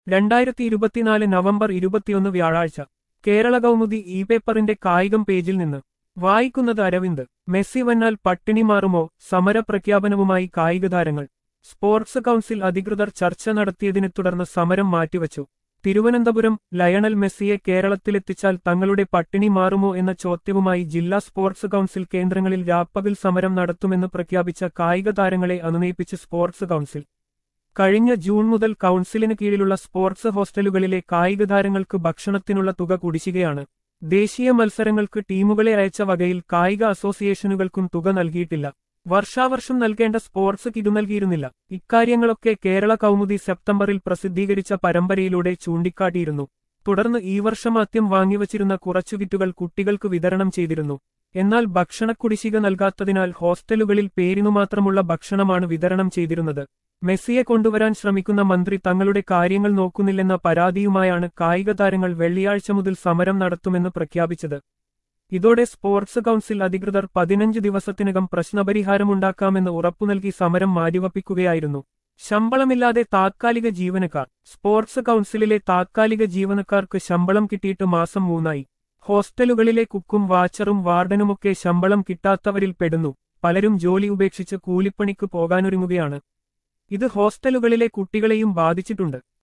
രണ്ടായിരത്തി ഇരുപത്തിനാല് നവംബർ ഇരുപത്തിയൊന്ന് വ്യാഴാഴ്ച കേരള കൗമുദി ഇ പേപ്പറിന്റെ കായികം പേജിൽ നിന്ന് വായിക്കുന്നത് അരവിന്ദ് മെസ്സി വന്നാൽ പട്ടിണി മാറുമോ സമരപ്രഖ്യാപനവുമായി കായിക താരങ്ങൾ സ്പോർട്സ് കൗൺസിൽ അധികൃതർ ചർച്ച നടത്തിയതിനെ തുടർന്ന് സമരം മാറ്റിവച്ചു തിരുവനന്തപുരം ലയണൽ മെസ്സിയെ കേരളത്തിലെത്തിച്ചാൽ തങ്ങളുടെ പട്ടിണി മാറുമോ എന്ന ചോദ്യവുമായി ജില്ലാ സ്പോർട്സ് കൗൺസിൽ കേന്ദ്രങ്ങളിൽ രാപ്പകൽ സമരം നടത്തുമെന്ന് പ്രഖ്യാപിച്ച കായിക താരങ്ങളെ അനുനയിപ്പിച്ച് സ്പോർട്സ് കൗൺസിൽ കഴിഞ്ഞ ജൂൺ മുതൽ കൗൺസിലിന് കീഴിലുള്ള സ്പോർട്സ് ഹോസ്റ്റലുകളിലെ കായിക താരങ്ങൾക്ക് ഭക്ഷണത്തിനുള്ള തുക കുടിശ്ശികയാണ് ദേശീയ മത്സരങ്ങൾക്ക് ടീമുകളെ അയച്ച വകയിൽ കായിക അസോസിയേഷനുകൾക്കും തുക നൽകിയിട്ടില്ല വർഷാവർഷം നൽകേണ്ട സ്പോർട്സ് കിതു നൽകിയിരുന്നില്ല ഇക്കാര്യങ്ങളൊക്കെ കേരള കൗമുദി സെപ്റ്റംബറിൽ പ്രസിദ്ധീകരിച്ച പരമ്പരയിലൂടെ ചൂണ്ടിക്കാട്ടിയിരുന്നു തുടർന്ന് ഈ വർഷം ആദ്യം വാങ്ങിവച്ചിരുന്ന കുറച്ചു കിറ്റുകൾ കുട്ടികൾക്ക് വിതരണം ചെയ്തിരുന്നു എന്നാൽ ഭക്ഷണക്കുടിശ്ശിക നൽകാത്തതിനാൽ ഹോസ്റ്റലുകളിൽ പേരിനു മാത്രമുള്ള ഭക്ഷണമാണ് വിതരണം ചെയ്തിരുന്നത് മെസ്സിയെ കൊണ്ടുവരാൻ ശ്രമിക്കുന്ന മന്ത്രി തങ്ങളുടെ കാര്യങ്ങൾ നോക്കുന്നില്ലെന്ന പരാതിയുമായാണ് കായിക താരങ്ങൾ വെള്ളിയാഴ്ച മുതൽ സമരം നടത്തുമെന്ന് പ്രഖ്യാപിച്ചത് ഇതോടെ സ്പോർട്സ് കൗൺസിൽ അധികൃതർ പതിനഞ്ച് ദിവസത്തിനകം പ്രശ്നപരിഹാരമുണ്ടാക്കാമെന്ന് ഉറപ്പു നൽകി സമരം മാറ്റിവപ്പിക്കുകയായിരുന്നു ശമ്പളമില്ലാതെ താത്കാലിക ജീവനക്കാർ സ്പോർട്സ് കൗൺസിലിലെ താത്കാലിക ജീവനക്കാർക്ക് ശമ്പളം കിട്ടിയിട്ട് മാസം മൂന്നായി ഹോസ്റ്റലുകളിലെ കുക്കും വാച്ചറും വാർഡനുമൊക്കെ ശമ്പളം കിട്ടാത്തവരിൽ പെടുന്നു പലരും ജോലി ഉപേക്ഷിച്ച് കൂലിപ്പണിക്ക് പോകാനൊരുങ്ങുകയാണ് ഇത് ഹോസ്റ്റലുകളിലെ കുട്ടികളെയും ബാധിച്ചിട്ടുണ്ട്